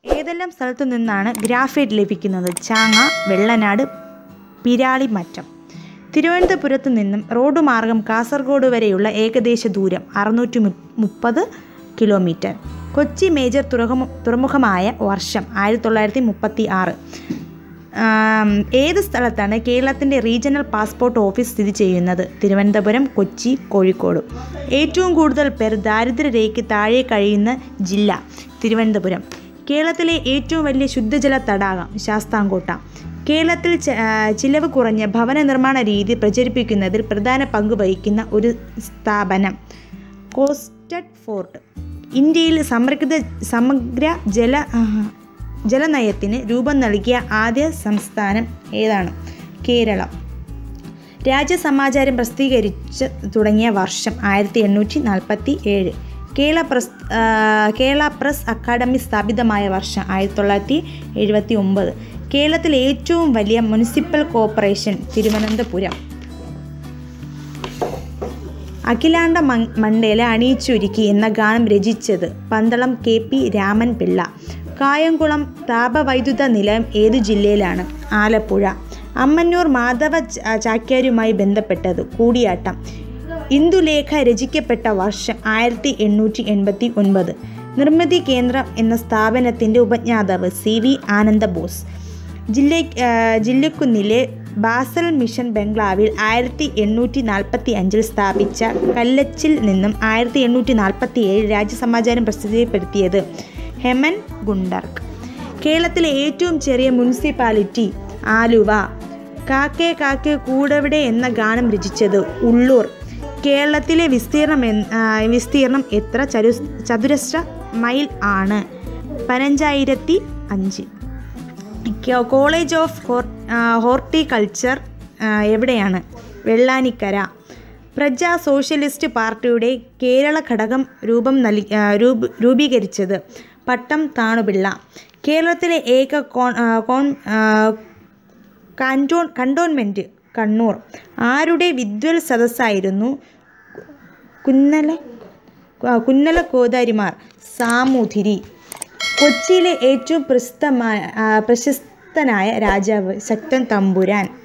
ഏതെല്ലാം സ്ഥലത്തു നിന്നാണ് ഗ്രാഫൈറ്റ് ലഭിക്കുന്നത് ചാങ്ങ വെള്ളനാട് പിരാളിമറ്റം തിരുവനന്തപുരത്തു നിന്നും റോഡ് മാർഗം കാസർഗോഡ് വരെയുള്ള ഏകദേശ ദൂരം അറുന്നൂറ്റി മുപ്പത് കിലോമീറ്റർ കൊച്ചി മേജർ തുറമുഖ തുറമുഖമായ വർഷം ആയിരത്തി തൊള്ളായിരത്തി മുപ്പത്തി ആറ് ഏത് സ്ഥലത്താണ് കേരളത്തിൻ്റെ റീജിയണൽ പാസ്പോർട്ട് ഓഫീസ് സ്ഥിതി ചെയ്യുന്നത് തിരുവനന്തപുരം കൊച്ചി കോഴിക്കോട് ഏറ്റവും കൂടുതൽ പേർ ദാരിദ്ര്യരേഖയ്ക്ക് താഴെ കഴിയുന്ന ജില്ല തിരുവനന്തപുരം കേരളത്തിലെ ഏറ്റവും വലിയ ശുദ്ധജല തടാകം ശാസ്താംകോട്ട കേരളത്തിൽ ച- ആ, ചിലവ് കുറഞ്ഞ ഭവന നിർമ്മാണ രീതി പ്രചരിപ്പിക്കുന്നതിൽ പ്രധാന പങ്ക് വഹിക്കുന്ന ഒരു സ്ഥാപനം കോസ്റ്റഡ് ഫോർട്ട് ഇന്ത്യയിൽ സമഗ്രത സമഗ്ര ജല ആ, ജലനയത്തിന് രൂപം നൽകിയ ആദ്യ സംസ്ഥാനം ഏതാണ് കേരളം രാജ്യസമാചാരം പ്രസിദ്ധീകരിച്ച് തുടങ്ങിയ വർഷം ആയിരത്തി എണ്ണൂറ്റി നാൽപ്പത്തി ഏഴ് കേരള പ്രസ് ആ, കേരള പ്രസ് അക്കാദമി സ്ഥാപിതമായ വർഷം ആയിരത്തി തൊള്ളായിരത്തി എഴുപത്തി ഒമ്പത് കേരളത്തിലെ ഏറ്റവും വലിയ മുനിസിപ്പൽ കോർപ്പറേഷൻ തിരുവനന്തപുരം അഖിലാണ്ട മ- മണ്ഡല അണിയിച്ചൊരുക്കി എന്ന ഗാനം രചിച്ചത് പന്തളം കെ പി രാമൻ പിള്ള കായംകുളം താപവൈദ്യുത നിലയം ഏതു ജില്ലയിലാണ് ആലപ്പുഴ അമ്മന്നൂർ മാധവ ച- ചാക്യാരുമായി ബന്ധപ്പെട്ടത് കൂടിയാട്ടം ഇന്ദുലേഖ രചിക്കപ്പെട്ട വർഷം ആയിരത്തി എണ്ണൂറ്റി എൺപത്തി ഒൻപത് നിർമ്മിതി കേന്ദ്രം എന്ന സ്ഥാപനത്തിൻ്റെ ഉപജ്ഞാതാവ് സി വി ആനന്ദബോസ് ജില്ല ജില്ലക്കുന്നിലെ ബാസൽ മിഷൻ ബംഗ്ലാവിൽ ആയിരത്തി എണ്ണൂറ്റി നാൽപ്പത്തി അഞ്ചിൽ സ്ഥാപിച്ച കല്ലച്ചിൽ നിന്നും ആയിരത്തി എണ്ണൂറ്റി നാൽപ്പത്തി ഏഴ് രാജ്യസമാചാരം പ്രസിദ്ധീകരിപ്പെടുത്തിയത് ഹെമൻ ഗുണ്ടർക്ക് കേരളത്തിലെ ഏറ്റവും ചെറിയ മുനിസിപ്പാലിറ്റി ആലുവ കാക്കേ കാക്കേ കൂടവിടെ എന്ന ഗാനം രചിച്ചത് ഉള്ളൂർ കേരളത്തിലെ വിസ്തീർണം എൻ- ആ, വിസ്തീർണം എത്ര ചരു ചതുരശ്ര മൈൽ ആണ് പതിനഞ്ചായിരത്തി അഞ്ച് കോ- കോളേജ് ഓഫ് ഹോർ ആ, ഹോർട്ടിക്കൾച്ചർ ആ, എവിടെയാണ് വെള്ളാനിക്കര പ്രജാ സോഷ്യലിസ്റ്റ് പാർട്ടിയുടെ കേരള ഘടകം രൂപം നൽകി ആ, രൂപ രൂപീകരിച്ചത് പട്ടം താണുപിള്ള കേരളത്തിലെ ഏക കോൺ ആ, കോൺ ആ, കാൻറ്റോൺ കണ്ടോൺമെൻറ്റ് കണ്ണൂർ ആരുടെ വിദ്വൽ സദസ്സായിരുന്നു കുന്നല ആ, കുന്നല കോതാരിമാർ സാമൂതിരി കൊച്ചിയിലെ ഏറ്റവും പ്രസിദ്ധമായ ആ, പ്രശസ്തനായ രാജാവ് ശക്തൻ തമ്പുരാൻ